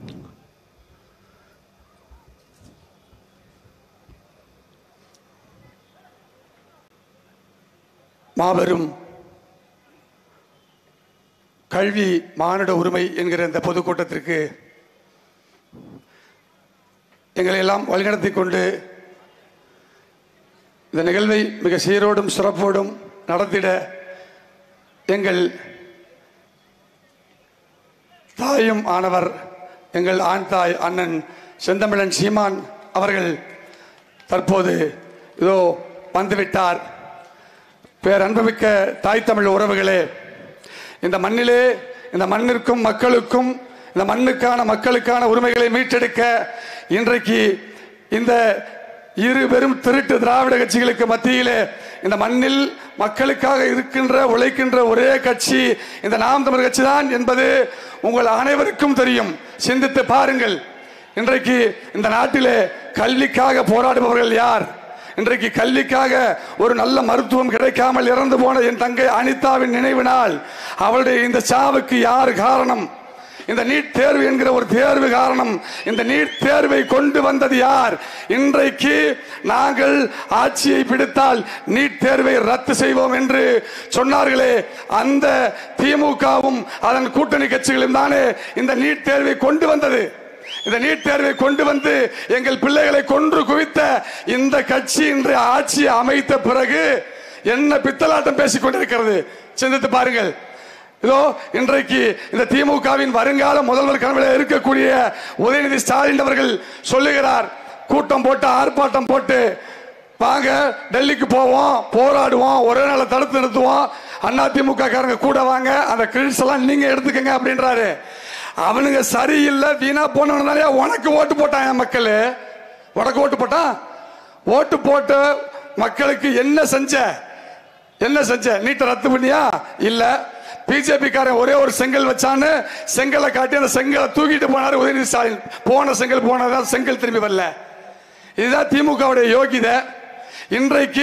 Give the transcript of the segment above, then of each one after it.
மாபெரும் கல்வி மானிட உரிமை என்கிற இந்த பொதுக்கூட்டத்திற்கு எங்களை எல்லாம் வழிநடத்தி கொண்டு இந்த நிகழ்வை மிக சீரோடும் சிறப்போடும் நடத்திட எங்கள் தாயும் ஆனவர் எங்கள் ஆண் தாய் அண்ணன் செந்தமிழன் சீமான் அவர்கள் தற்போது இதோ வந்துவிட்டார் பேரன்புமிக்க தாய் தமிழ் உறவுகளே இந்த மண்ணிலே இந்த மண்ணிற்கும் மக்களுக்கும் இந்த மண்ணுக்கான மக்களுக்கான உரிமைகளை மீட்டெடுக்க இன்றைக்கு இந்த இரு பெரும் திருட்டு திராவிட கட்சிகளுக்கு மத்தியிலே இந்த மண்ணில் மக்களுக்காக இருக்கின்ற உழைக்கின்ற ஒரே கட்சி இந்த நாம் தமிழர் கட்சி தான் என்பது உங்கள் அனைவருக்கும் தெரியும் சிந்தித்து பாருங்கள் இன்றைக்கு இந்த நாட்டிலே கல்விக்காக போராடுபவர்கள் யார் இன்றைக்கு கல்விக்காக ஒரு நல்ல மருத்துவம் கிடைக்காமல் இறந்து போன என் தங்கை அனிதாவின் நினைவு நாள் அவளுடைய இந்த சாவுக்கு யார் காரணம் இந்த நீட் தேர்வு என்கிற ஒரு தேர்வு காரணம் இந்த நீட் தேர்வை கொண்டு வந்தது யார் இன்றைக்கு நாங்கள் ஆட்சியை பிடித்தால் நீட் தேர்வை ரத்து செய்வோம் என்று சொன்னார்களே அந்த திமுகவும் அதன் கூட்டணி கட்சிகளும் தானே இந்த நீட் தேர்வை கொண்டு வந்தது இந்த நீட் தேர்வை கொண்டு வந்து எங்கள் பிள்ளைகளை கொன்று குவித்த இந்த கட்சி இன்று ஆட்சி அமைத்த பிறகு என்ன பித்தலாட்டம் பேசிக் கொண்டிருக்கிறது சிந்தித்து பாருங்கள் இதோ இன்றைக்கு இந்த திமுகவின் வருங்கால முதல்வர் கனவில் இருக்கக்கூடிய உதயநிதி ஸ்டாலின் அவர்கள் சொல்லுகிறார் கூட்டம் போட்டு ஆர்ப்பாட்டம் போட்டு வாங்க டெல்லிக்கு போவோம் போராடுவோம் ஒரே நாள தடுத்து நிறுத்துவோம் அண்ணா திமுக காரங்க கூட வாங்க அந்த கிரெடிட்ஸ் எல்லாம் நீங்க எடுத்துக்கங்க அப்படின்றாரு அவனுங்க சரியில்லை வீணா போனவனாலே உனக்கு ஓட்டு போட்டான் என் மக்கள் உனக்கு ஓட்டு போட்டான் ஓட்டு போட்டு மக்களுக்கு என்ன செஞ்ச என்ன செஞ்ச நீட்டை ரத்து பண்ணியா இல்ல பிஜேபி காரன் ஒரே ஒரு செங்கல் வச்சான்னு செங்கலை காட்டி அந்த செங்கலை தூக்கிட்டு போனாரு உதயநிதி ஸ்டாலின் போன செங்கல் போனதா செங்கல் திரும்பி வரல இதுதான் திமுகவுடைய யோகிதை இன்றைக்கு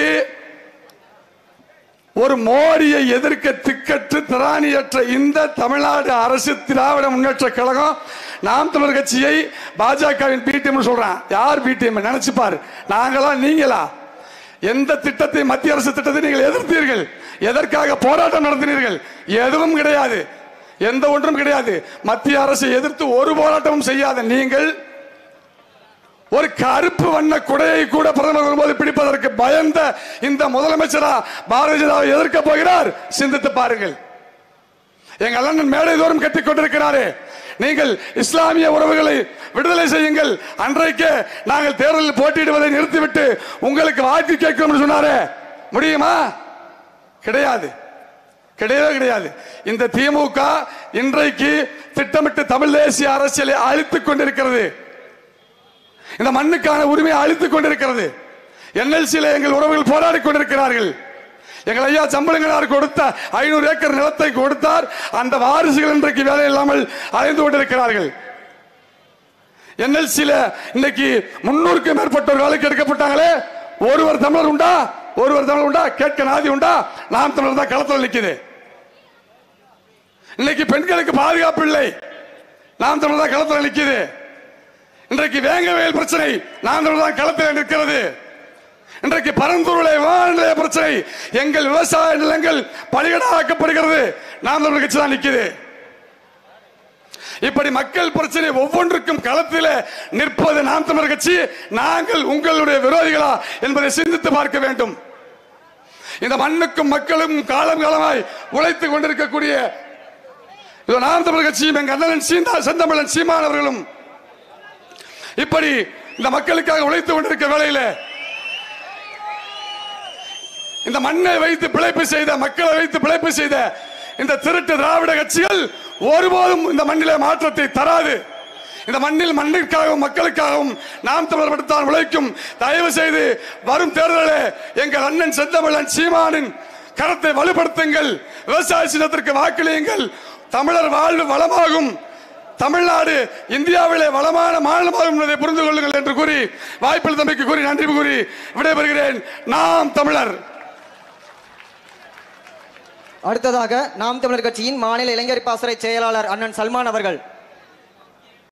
ஒரு மோடியை எதிர்க்க திக்கற்று திராணியற்ற இந்த தமிழ்நாடு அரசு திராவிட முன்னேற்ற கழகம் நாம் தமிழர் கட்சியை பாஜகவின் பிடிஎம் சொல்றான் யார் பிடிஎம் நினைச்சு பாரு நாங்களா நீங்களா எந்த திட்டத்தை மத்திய அரசு திட்டத்தை நீங்கள் எதிர்த்தீர்கள் எதற்காக போராட்டம் நடத்தினீர்கள் எதுவும் கிடையாது எந்த ஒன்றும் கிடையாது மத்திய அரசை எதிர்த்து ஒரு போராட்டமும் செய்யாத நீங்கள் ஒரு கருப்பு வண்ண குடையை கூட பிரதமர் வரும்போது பிடிப்பதற்கு பயந்த இந்த முதலமைச்சரா பாரதிய ஜனதாவை எதிர்க்க போகிறார் சிந்தித்து பாருங்கள் எங்கள் அண்ணன் மேடை தோறும் கட்டிக் கொண்டிருக்கிறாரே நீங்கள் இஸ்லாமிய உறவுகளை விடுதலை செய்யுங்கள் அன்றைக்கே நாங்கள் தேர்தலில் போட்டியிடுவதை நிறுத்திவிட்டு உங்களுக்கு வாக்கு கேட்கிறோம் என்று சொன்னாரே முடியுமா கிடையாது கிடையவே கிடையாது இந்த திமுக இன்றைக்கு திட்டமிட்டு தமிழ் தேசிய அரசியலை அழித்துக் கொண்டிருக்கிறது இந்த மண்ணுக்கான உரிமையை அழித்துக் கொண்டிருக்கிறது என்எல்சியில எங்கள் உறவுகள் போராடி கொண்டிருக்கிறார்கள் எங்கள் ஐயா சம்பளங்களார் கொடுத்த ஐநூறு ஏக்கர் நிலத்தை கொடுத்தார் அந்த வாரிசுகள் இன்றைக்கு வேலை இல்லாமல் அலைந்து கொண்டிருக்கிறார்கள் என்எல்சியில இன்னைக்கு முன்னூறுக்கும் மேற்பட்டோர் வேலைக்கு எடுக்கப்பட்டாங்களே ஒருவர் தமிழர் உண்டா ஒருவர் தமிழர் உண்டா கேட்க நாதி உண்டா நாம் தமிழர் தான் களத்தில் நிக்குது இன்னைக்கு பெண்களுக்கு பாதுகாப்பு இல்லை நாம் தமிழர் தான் களத்தில் நிக்குது இன்றைக்கு வேங்கவேல் பிரச்சனை நாம் தமிழர் தான் களத்தில் நிற்கிறது இன்றைக்கு பரந்தூருளை வானிலை பிரச்சனை எங்கள் விவசாய நிலங்கள் பலிகடாக்கப்படுகிறது நாம் தமிழர் கட்சி தான் நிக்குது இப்படி மக்கள் பிரச்சனை ஒவ்வொன்றுக்கும் களத்தில் நிற்பது நாம் தமிழர் கட்சி நாங்கள் உங்களுடைய விரோதிகளா என்பதை சிந்தித்து பார்க்க வேண்டும் இந்த மண்ணுக்கும் மக்களும் காலம் காலமாய் உழைத்துக் கொண்டிருக்கக்கூடிய இது நாம் தமிழர் கட்சியும் எங்க அண்ணன் சீந்தா செந்தமிழன் சீமான் அவர்களும் இப்படி இந்த மக்களுக்காக உழைத்துக் கொண்டிருக்க வேளையில இந்த மண்ணை வைத்து பிழைப்பு செய்த மக்களை வைத்து பிழைப்பு செய்த இந்த திருட்டு திராவிட கட்சிகள் ஒருபோதும் இந்த மண்ணிலே மாற்றத்தை தராது இந்த மண்ணில் மண்ணிற்காகவும் மக்களுக்காகவும் நாம் தமிழர் படுத்தான் உழைக்கும் தயவு செய்து வரும் தேர்தலிலே எங்கள் அண்ணன் செந்தமிழன் சீமானின் கரத்தை வலுப்படுத்துங்கள் விவசாய சின்னத்திற்கு வாக்களியுங்கள் தமிழர் வாழ்வு வளமாகும் தமிழ்நாடு இந்தியாவிலே வளமான மாநிலமாகும் என்பதை புரிந்து கொள்ளுங்கள் என்று கூறி வாய்ப்பில் தம்பிக்கு கூறி நன்றி கூறி விடைபெறுகிறேன் நாம் தமிழர் அடுத்ததாக நாம் தமிழர் கட்சியின் மாநில இளைஞர் பாசறை செயலாளர் அண்ணன் சல்மான் அவர்கள்